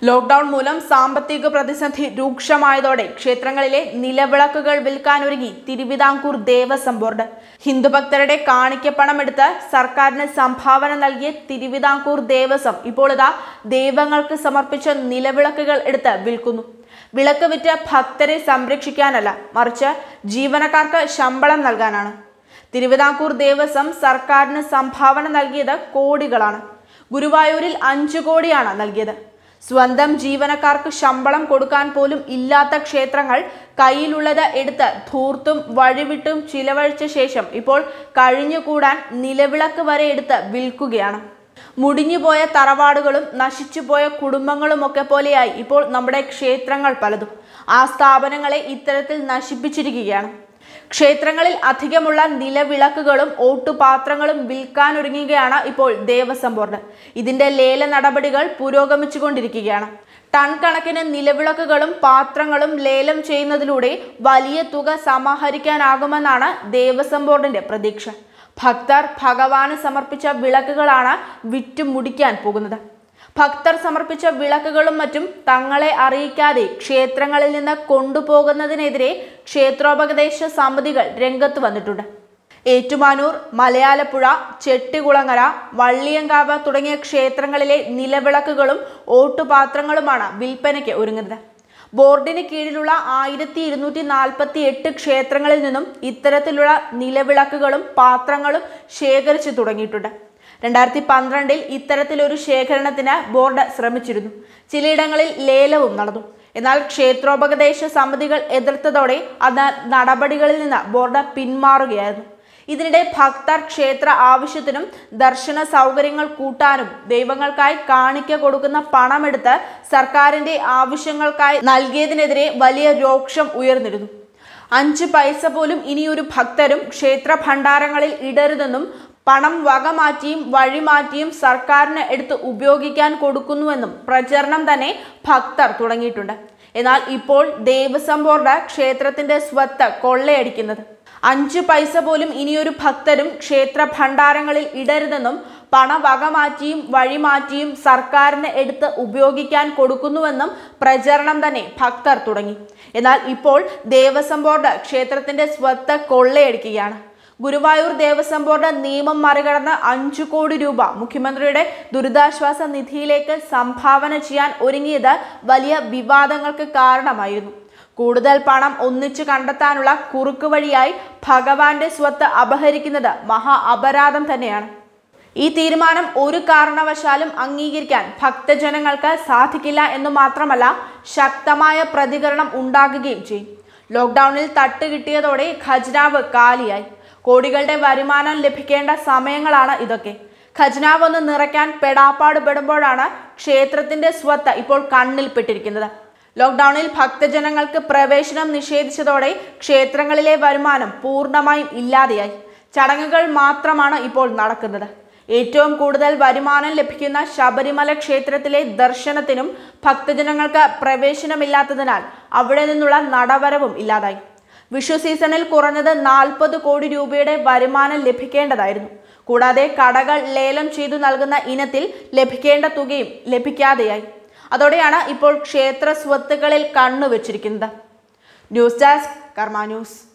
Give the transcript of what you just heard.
lockdown മൂലം സാമ്പത്തിക പ്രതിസന്ധി രൂക്ഷമായതോടെ ക്ഷേത്രങ്ങളിലെ നിലവിളക്കുകൾ വിൽക്കാനൊരുങ്ങി തിരുവിതാംകൂർ ദേവസ്വം ബോർഡ് ഹിന്ദുഭക്തരുടെ കാണിക്കപ്പണം എടുത്ത് സർക്കാരിന് സംഭാവന നൽകിയ തിരുവിതാംകൂർ ദേവസ്വം ഇപ്പോൾ ഇതാ ദൈവങ്ങൾക്ക് സമർപ്പിച്ച നിലവിളക്കുകൾ എടുത്ത് വിൽക്കുന്നു വിളക്ക് വിറ്റ് ഭക്തരെ സംരക്ഷിക്കാനല്ല മറിച്ച് ജീവനക്കാർക്ക് ശമ്പളം നൽകാനാണ് തിരുവിതാംകൂർ ദേവസ്വം സർക്കാരിന് സംഭാവന നൽകിയത് കോടികളാണ് ഗുരുവായൂരിൽ അഞ്ചു കോടിയാണ് നൽകിയത് സ്വന്തം ജീവനക്കാർക്ക് ശമ്പളം കൊടുക്കാൻ പോലും ഇല്ലാത്ത ക്ഷേത്രങ്ങൾ കയ്യിലുള്ളത് എടുത്ത് ധൂർത്തും വഴിവിട്ടും ചിലവഴിച്ച ശേഷം ഇപ്പോൾ കഴിഞ്ഞുകൂടാൻ നിലവിളക്ക് വരെ എടുത്ത് വിൽക്കുകയാണ് മുടിഞ്ഞുപോയ തറവാടുകളും നശിച്ചുപോയ കുടുംബങ്ങളുമൊക്കെ പോലെയായി ഇപ്പോൾ നമ്മുടെ ക്ഷേത്രങ്ങൾ പലതും ആ സ്ഥാപനങ്ങളെ ഇത്തരത്തിൽ നശിപ്പിച്ചിരിക്കുകയാണ് ക്ഷേത്രങ്ങളിൽ അധികമുള്ള നിലവിളക്കുകളും ഓട്ടുപാത്രങ്ങളും വിൽക്കാനൊരുങ്ങുകയാണ് ഇപ്പോൾ ദേവസ്വം ബോർഡ് ഇതിന്റെ ലേല നടപടികൾ പുരോഗമിച്ചുകൊണ്ടിരിക്കുകയാണ് ടൺ കണക്കിന് നിലവിളക്കുകളും പാത്രങ്ങളും ലേലം ചെയ്യുന്നതിലൂടെ വലിയ തുക സമാഹരിക്കാനാകുമെന്നാണ് ദേവസ്വം ബോർഡിന്റെ പ്രതീക്ഷ ഭക്തർ ഭഗവാന് സമർപ്പിച്ച വിളക്കുകളാണ് വിറ്റുമുടിക്കാൻ പോകുന്നത് ഭക്തർ സമർപ്പിച്ച വിളക്കുകളും മറ്റും തങ്ങളെ അറിയിക്കാതെ ക്ഷേത്രങ്ങളിൽ നിന്ന് കൊണ്ടുപോകുന്നതിനെതിരെ ക്ഷേത്രോപദേശ സമിതികൾ രംഗത്ത് വന്നിട്ടുണ്ട് ഏറ്റുമാനൂർ മലയാലപ്പുഴ ചെട്ടികുളങ്ങര വള്ളിയങ്കാവ് തുടങ്ങിയ ക്ഷേത്രങ്ങളിലെ നിലവിളക്കുകളും ഓട്ടുപാത്രങ്ങളുമാണ് വിൽപ്പനയ്ക്ക് ഒരുങ്ങുന്നത് ബോർഡിന് കീഴിലുള്ള ആയിരത്തി ഇരുന്നൂറ്റി നാൽപ്പത്തി എട്ട് ക്ഷേത്രങ്ങളിൽ നിന്നും ഇത്തരത്തിലുള്ള നിലവിളക്കുകളും പാത്രങ്ങളും ശേഖരിച്ചു തുടങ്ങിയിട്ടുണ്ട് രണ്ടായിരത്തി പന്ത്രണ്ടിൽ ഇത്തരത്തിലൊരു ശേഖരണത്തിന് ബോർഡ് ശ്രമിച്ചിരുന്നു ചിലയിടങ്ങളിൽ ലേലവും നടന്നു എന്നാൽ ക്ഷേത്രോപദേശ സമിതികൾ എതിർത്തതോടെ അത് നടപടികളിൽ നിന്ന് ബോർഡ് പിന്മാറുകയായിരുന്നു ഇതിനിടെ ഭക്തർ ക്ഷേത്ര ആവശ്യത്തിനും ദർശന സൗകര്യങ്ങൾ കൂട്ടാനും ദൈവങ്ങൾക്കായി കാണിക്ക കൊടുക്കുന്ന പണമെടുത്ത് സർക്കാരിന്റെ ആവശ്യങ്ങൾക്കായി നൽകിയതിനെതിരെ വലിയ രോക്ഷം ഉയർന്നിരുന്നു അഞ്ച് പൈസ പോലും ഇനിയൊരു ഭക്തരും ക്ഷേത്ര ഭണ്ഡാരങ്ങളിൽ ഇടരുതെന്നും പണം വകമാറ്റിയും വഴിമാറ്റിയും സർക്കാരിന് എടുത്ത് ഉപയോഗിക്കാൻ കൊടുക്കുന്നുവെന്നും പ്രചരണം തന്നെ ഭക്തർ തുടങ്ങിയിട്ടുണ്ട് എന്നാൽ ഇപ്പോൾ ദേവസ്വം ബോർഡ് ക്ഷേത്രത്തിന്റെ സ്വത്ത് കൊള്ളയടിക്കുന്നത് അഞ്ച് പൈസ പോലും ഇനിയൊരു ഭക്തരും ക്ഷേത്ര ഭണ്ഡാരങ്ങളിൽ ഇടരുതെന്നും പണം വകമാറ്റിയും വഴിമാറ്റിയും സർക്കാരിന് എടുത്ത് ഉപയോഗിക്കാൻ കൊടുക്കുന്നുവെന്നും പ്രചരണം തന്നെ ഭക്തർ തുടങ്ങി എന്നാൽ ഇപ്പോൾ ദേവസ്വം ബോർഡ് ക്ഷേത്രത്തിന്റെ സ്വത്ത് കൊള്ളയടിക്കുകയാണ് ഗുരുവായൂർ ദേവസ്വം ബോർഡ് നിയമം മറികടന്ന് അഞ്ചു കോടി രൂപ മുഖ്യമന്ത്രിയുടെ ദുരിതാശ്വാസ നിധിയിലേക്ക് സംഭാവന ചെയ്യാൻ ഒരുങ്ങിയത് വലിയ വിവാദങ്ങൾക്ക് കാരണമായിരുന്നു കൂടുതൽ പണം ഒന്നിച്ചു കണ്ടെത്താനുള്ള കുറുക്ക് വഴിയായി ഭഗവാന്റെ സ്വത്ത് അപഹരിക്കുന്നത് മഹാ അപരാധം തന്നെയാണ് ഈ തീരുമാനം ഒരു കാരണവശാലും അംഗീകരിക്കാൻ ഭക്തജനങ്ങൾക്ക് സാധിക്കില്ല എന്ന് മാത്രമല്ല ശക്തമായ പ്രതികരണം ഉണ്ടാകുകയും ചെയ്യും ലോക്ക്ഡൌണിൽ തട്ട് കിട്ടിയതോടെ ഖജനാവ് കാലിയായി കോടികളുടെ വരുമാനം ലഭിക്കേണ്ട സമയങ്ങളാണ് ഇതൊക്കെ ഖജനാവ് ഒന്ന് നിറയ്ക്കാൻ പെടാപ്പാട് പെടുമ്പോഴാണ് ക്ഷേത്രത്തിന്റെ സ്വത്ത് ഇപ്പോൾ കണ്ണിൽപ്പെട്ടിരിക്കുന്നത് ലോക്ക്ഡൌണിൽ ഭക്തജനങ്ങൾക്ക് പ്രവേശനം നിഷേധിച്ചതോടെ ക്ഷേത്രങ്ങളിലെ വരുമാനം പൂർണ്ണമായും ഇല്ലാതെയായി ചടങ്ങുകൾ മാത്രമാണ് ഇപ്പോൾ നടക്കുന്നത് ഏറ്റവും കൂടുതൽ വരുമാനം ലഭിക്കുന്ന ശബരിമല ക്ഷേത്രത്തിലെ ദർശനത്തിനും ഭക്തജനങ്ങൾക്ക് പ്രവേശനമില്ലാത്തതിനാൽ അവിടെ നിന്നുള്ള നടവരവും ഇല്ലാതായി വിഷു സീസണിൽ കുറഞ്ഞത് നാൽപ്പത് കോടി രൂപയുടെ വരുമാനം ലഭിക്കേണ്ടതായിരുന്നു കൂടാതെ കടകൾ ലേലം ചെയ്തു നൽകുന്ന ഇനത്തിൽ ലഭിക്കേണ്ട തുകയും ലഭിക്കാതെയായി അതോടെയാണ് ഇപ്പോൾ ക്ഷേത്ര സ്വത്തുക്കളിൽ കണ്ണുവച്ചിരിക്കുന്നത് ന്യൂസ് ഡെസ്ക് കർമ്മ ന്യൂസ്